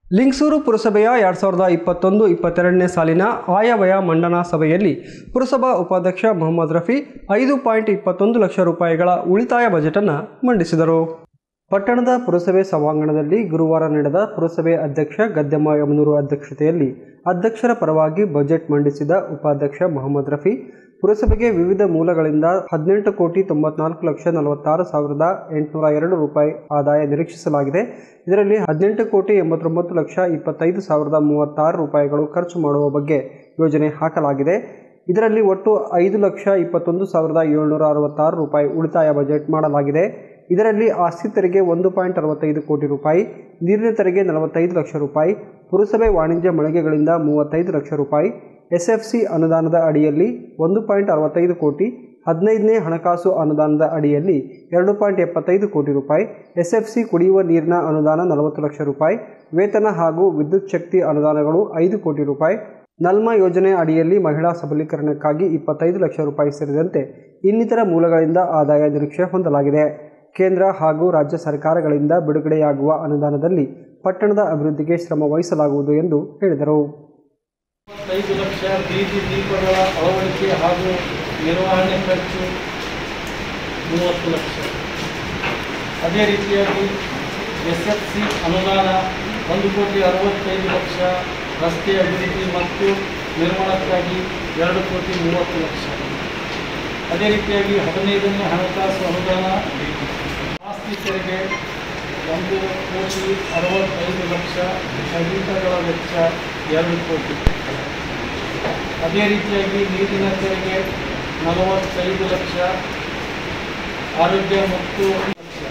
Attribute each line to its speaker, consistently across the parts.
Speaker 1: ಲಿಂಗಸೂರು ಪುರಸಭೆಯ ಎರಡು ಸಾವಿರದ ಇಪ್ಪತ್ತೊಂದು ಇಪ್ಪತ್ತೆರಡನೇ ಸಾಲಿನ ಆಯವ್ಯಯ ಮಂಡನಾ ಸಭೆಯಲ್ಲಿ ಪುರಸಭಾ ಉಪಾಧ್ಯಕ್ಷ ಮೊಹಮ್ಮದ್ ರಫಿ ಐದು ಪಾಯಿಂಟ್ ಇಪ್ಪತ್ತೊಂದು ಲಕ್ಷ ರೂಪಾಯಿಗಳ ಉಳಿತಾಯ ಬಜೆಟನ್ನು ಮಂಡಿಸಿದರು ಪಟ್ಟಣದ ಪುರಸಭೆ ಸಭಾಂಗಣದಲ್ಲಿ ಗುರುವಾರ ನಡೆದ ಪುರಸಭೆ ಅಧ್ಯಕ್ಷ ಗದ್ದೆಮ್ಮ ಯಮನೂರು ಅಧ್ಯಕ್ಷತೆಯಲ್ಲಿ ಅಧ್ಯಕ್ಷರ ಪರವಾಗಿ ಬಜೆಟ್ ಮಂಡಿಸಿದ ಉಪಾಧ್ಯಕ್ಷ ಮೊಹಮ್ಮದ್ ರಫಿ ಪುರಸಭೆಗೆ ವಿವಿಧ ಮೂಲಗಳಿಂದ ಹದಿನೆಂಟು ಕೋಟಿ ತೊಂಬತ್ನಾಲ್ಕು ಲಕ್ಷ ನಲವತ್ತಾರು ಸಾವಿರದ ಎಂಟುನೂರ ಎರಡು ರೂಪಾಯಿ ಆದಾಯ ನಿರೀಕ್ಷಿಸಲಾಗಿದೆ ಇದರಲ್ಲಿ ಹದಿನೆಂಟು ಕೋಟಿ ಎಂಬತ್ತೊಂಬತ್ತು ಲಕ್ಷ ಇಪ್ಪತ್ತೈದು ಸಾವಿರದ ಮೂವತ್ತಾರು ರೂಪಾಯಿಗಳು ಖರ್ಚು ಮಾಡುವ ಬಗ್ಗೆ ಯೋಜನೆ ಹಾಕಲಾಗಿದೆ ಇದರಲ್ಲಿ ಒಟ್ಟು ಐದು ಲಕ್ಷ ಇಪ್ಪತ್ತೊಂದು ಸಾವಿರದ ಏಳ್ನೂರ ಅರವತ್ತಾರು ರೂಪಾಯಿ ಉಳಿತಾಯ ಬಜೆಟ್ ಮಾಡಲಾಗಿದೆ ಇದರಲ್ಲಿ ಆಸ್ತಿ ತೆರಿಗೆ ಒಂದು ಪಾಯಿಂಟ್ ಅರವತ್ತೈದು ಕೋಟಿ ರೂಪಾಯಿ ನೀರಿನ ತೆರಿಗೆ ನಲವತ್ತೈದು ಲಕ್ಷ ರೂಪಾಯಿ ಪುರಸಭೆ ವಾಣಿಜ್ಯ ಮಳಿಗೆಗಳಿಂದ ಮೂವತ್ತೈದು ಲಕ್ಷ ರೂಪಾಯಿ ಎಸ್ಎಫ್ಸಿ ಅನುದಾನದ ಅಡಿಯಲ್ಲಿ ಒಂದು ಪಾಯಿಂಟ್ ಅರವತ್ತೈದು ಕೋಟಿ ಹದಿನೈದನೇ ಹಣಕಾಸು ಅನುದಾನದ ಅಡಿಯಲ್ಲಿ ಎರಡು ಪಾಯಿಂಟ್ ಎಪ್ಪತ್ತೈದು ಕೋಟಿ ರೂಪಾಯಿ ಎಸ್ಎಫ್ಸಿ ಕುಡಿಯುವ ನೀರಿನ ಅನುದಾನ ನಲವತ್ತು ಲಕ್ಷ ರೂಪಾಯಿ ವೇತನ ಹಾಗೂ ವಿದ್ಯುತ್ ಶಕ್ತಿ ಅನುದಾನಗಳು ಐದು ಕೋಟಿ ರೂಪಾಯಿ ನಲ್ಮ ಯೋಜನೆ ಅಡಿಯಲ್ಲಿ ಮಹಿಳಾ ಸಬಲೀಕರಣಕ್ಕಾಗಿ ಇಪ್ಪತ್ತೈದು ಲಕ್ಷ ರೂಪಾಯಿ ಸೇರಿದಂತೆ ಇನ್ನಿತರ ಮೂಲಗಳಿಂದ ಆದಾಯ ನಿರೀಕ್ಷೆ ಹೊಂದಲಾಗಿದೆ ಕೇಂದ್ರ ಹಾಗೂ ರಾಜ್ಯ ಸರ್ಕಾರಗಳಿಂದ ಬಿಡುಗಡೆಯಾಗುವ ಅನುದಾನದಲ್ಲಿ ಪಟ್ಟಣದ ಅಭಿವೃದ್ಧಿಗೆ ಶ್ರಮ ವಹಿಸಲಾಗುವುದು ಎಂದು ಹೇಳಿದರು
Speaker 2: ಐದು ಲಕ್ಷ ಬೀದಿ ದೀಪಗಳ ಅಳವಡಿಕೆ ಹಾಗೂ ನಿರ್ವಹಣೆ ಖರ್ಚು ಮೂವತ್ತು ಲಕ್ಷ ಅದೇ ರೀತಿಯಾಗಿ ಎಸ್ ಎಫ್ ಸಿ ಅನುದಾನ ಒಂದು ಕೋಟಿ ಅರವತ್ತೈದು ಲಕ್ಷ ರಸ್ತೆ ಅಭಿವೃದ್ಧಿ ಮತ್ತು ನಿರ್ಮಾಣಕ್ಕಾಗಿ ಎರಡು ಕೋಟಿ ಮೂವತ್ತು ಲಕ್ಷ ಅದೇ ರೀತಿಯಾಗಿ ಹದಿನೈದನೇ ಹಣಕಾಸು ಅನುದಾನ ಆಸ್ತಿ ತೆರಿಗೆ ಒಂದು ಕೋಟಿ ಅರವತ್ತೈದು ಲಕ್ಷ ಸಂಗೀತಗಳ ವೆಚ್ಚ ಎರಡು ಕೋಟಿ ಅದೇ ರೀತಿಯಾಗಿ ನೀರಿನ ತೆರಿಗೆ ನಲವತ್ತೈದು ಲಕ್ಷ ಆರೋಗ್ಯ ಮತ್ತು ಲಕ್ಷ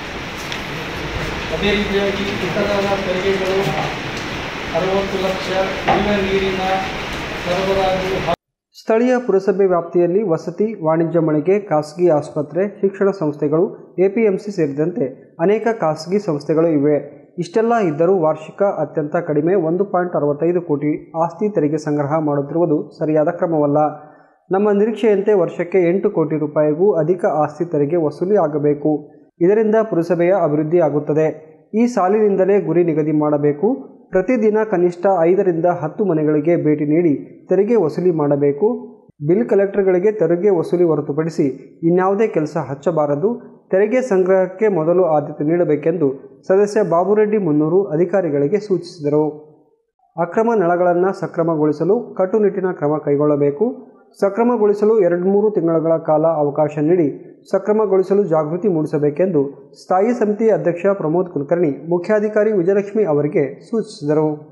Speaker 2: ಅದೇ ರೀತಿಯಾಗಿ ಇತರ ತೆರಿಗೆಗಳು ಅರವತ್ತು ಲಕ್ಷ ಕುಡಿಯುವ ನೀರಿನ ಸರಬರಾಜು ಹಾಗೂ
Speaker 1: ಸ್ಥಳೀಯ ಪುರಸಭೆ ವ್ಯಾಪ್ತಿಯಲ್ಲಿ ವಸತಿ ವಾಣಿಜ್ಯ ಮಳಿಗೆ ಖಾಸಗಿ ಆಸ್ಪತ್ರೆ ಶಿಕ್ಷಣ ಸಂಸ್ಥೆಗಳು ಎಪಿಎಂಸಿ ಸೇರಿದಂತೆ ಅನೇಕ ಖಾಸಗಿ ಸಂಸ್ಥೆಗಳು ಇವೆ ಇಷ್ಟೆಲ್ಲ ಇದ್ದರೂ ವಾರ್ಷಿಕ ಅತ್ಯಂತ ಕಡಿಮೆ ಒಂದು ಪಾಯಿಂಟ್ ಅರವತ್ತೈದು ಕೋಟಿ ಆಸ್ತಿ ತೆರಿಗೆ ಸಂಗ್ರಹ ಮಾಡುತ್ತಿರುವುದು ಸರಿಯಾದ ಕ್ರಮವಲ್ಲ ನಮ್ಮ ನಿರೀಕ್ಷೆಯಂತೆ ವರ್ಷಕ್ಕೆ ಎಂಟು ಕೋಟಿ ರೂಪಾಯಿಗೂ ಅಧಿಕ ಆಸ್ತಿ ತೆರಿಗೆ ವಸೂಲಿ ಆಗಬೇಕು ಇದರಿಂದ ಪುರಸಭೆಯ ಅಭಿವೃದ್ಧಿ ಆಗುತ್ತದೆ ಈ ಸಾಲಿನಿಂದಲೇ ಗುರಿ ನಿಗದಿ ಮಾಡಬೇಕು ಪ್ರತಿದಿನ ಕನಿಷ್ಠ ಐದರಿಂದ ಹತ್ತು ಮನೆಗಳಿಗೆ ಭೇಟಿ ನೀಡಿ ತೆರಿಗೆ ವಸೂಲಿ ಮಾಡಬೇಕು ಬಿಲ್ ಕಲೆಕ್ಟರ್ಗಳಿಗೆ ತೆರಿಗೆ ವಸೂಲಿ ಹೊರತುಪಡಿಸಿ ಇನ್ಯಾವುದೇ ಕೆಲಸ ಹಚ್ಚಬಾರದು ತೆರಿಗೆ ಸಂಗ್ರಹಕ್ಕೆ ಮೊದಲು ಆದ್ಯತೆ ನೀಡಬೇಕೆಂದು ಸದಸ್ಯ ಬಾಬುರೆಡ್ಡಿ ಮುನ್ನೂರು ಅಧಿಕಾರಿಗಳಿಗೆ ಸೂಚಿಸಿದರು ಅಕ್ರಮ ನಳಗಳನ್ನು ಸಕ್ರಮಗೊಳಿಸಲು ಕಟ್ಟುನಿಟ್ಟಿನ ಕ್ರಮ ಕೈಗೊಳ್ಳಬೇಕು ಸಕ್ರಮಗೊಳಿಸಲು ಎರಡು ಮೂರು ತಿಂಗಳ ಕಾಲ ಅವಕಾಶ ನೀಡಿ ಸಕ್ರಮಗೊಳಿಸಲು ಜಾಗೃತಿ ಮೂಡಿಸಬೇಕೆಂದು ಸ್ಥಾಯಿ ಸಮಿತಿ ಅಧ್ಯಕ್ಷ ಪ್ರಮೋದ್ ಕುಲಕರ್ಣಿ ಮುಖ್ಯಾಧಿಕಾರಿ ವಿಜಯಲಕ್ಷ್ಮಿ ಅವರಿಗೆ ಸೂಚಿಸಿದರು